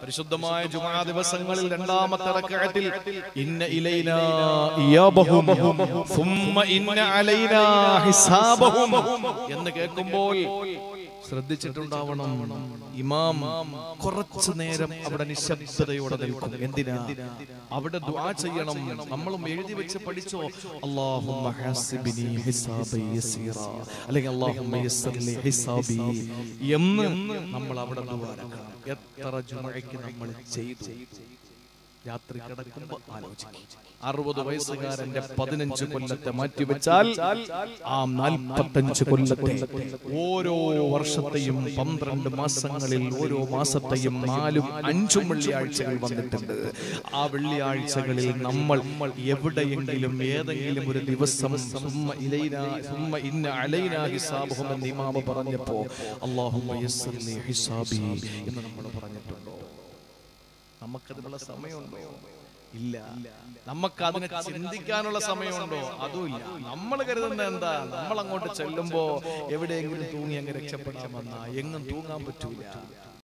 പരിശുദ്ധമായ ജുമാ ദിവസങ്ങളിൽ രണ്ടാമത്തെ റക്അത്തിൽ ഇന്ന ഇലൈനാ ഇയാബഹും സുമ്മ ഇന്ന അലൈനാ ഹിസാബഹും എന്ന് കേൾക്കുമ്പോൾ ശ്രദ്ധിച്ചിട്ടുണ്ടാവണം ഇമാം കുറച്ചു നേരം അവിടെ നിശബ്ദതയോടെ നിൽക്കും എന്തിനാ അവിടെ ദുആ ചെയ്യണം നമ്മളും എഴുതി വെച്ച് പഠിച്ചോ അല്ലാഹുമ്മ ഹാസിബിനി ഹിസാബി യസീറ അല്ലെങ്കിൽ അല്ലാഹുമ്മ യസ്സർലി ഹിസാബി എന്ന് നമ്മൾ അവിടെ ദുആ എത്ര ജുമഅയ്ക്ക് നമ്മൾ ചെയ്തു രാത്രി കിടക്കുമ്പോ ആലോചിക്കും അറുപത് വയസ്സുകാരന്റെ പതിനഞ്ച് കൊല്ലത്തെ മാറ്റിവെച്ചാൽ ആ നാൽപ്പത്തഞ്ച് കൊല്ലത്തെ ഓരോ വർഷത്തെയും പന്ത്രണ്ട് മാസങ്ങളിൽ ഓരോ മാസത്തെയും നാലും അഞ്ചും വെള്ളിയാഴ്ചകൾ വന്നിട്ടുണ്ട് ആ വെള്ളിയാഴ്ചകളിൽ നമ്മൾ എവിടെയെങ്കിലും ഏതെങ്കിലും ഒരു ദിവസം സുമ്മ ഇലൈനാ സുമ്മ ഇന്ന അലൈനാ ഹിസാബുഹും എന്ന് ഇമാമ പറഞ്ഞപ്പോ അല്ലാഹുമ്മ യസ്സർലി ഹിസാബി എന്ന് നമ്മൾ പറഞ്ഞിട്ടുണ്ടോ നമുക്കതിനുള്ള സമയമുണ്ടോ ഇല്ല നമുക്ക് അതിനെ ചിന്തിക്കാനുള്ള സമയമുണ്ടോ അതും ഇല്ല നമ്മൾ കരുതുന്നത് എന്താ നമ്മൾ അങ്ങോട്ട് ചെല്ലുമ്പോ എവിടെയെങ്കിലും തൂങ്ങി അങ്ങ് രക്ഷപ്പെടാമെന്നാ എങ്ങും തൂങ്ങാൻ പറ്റൂല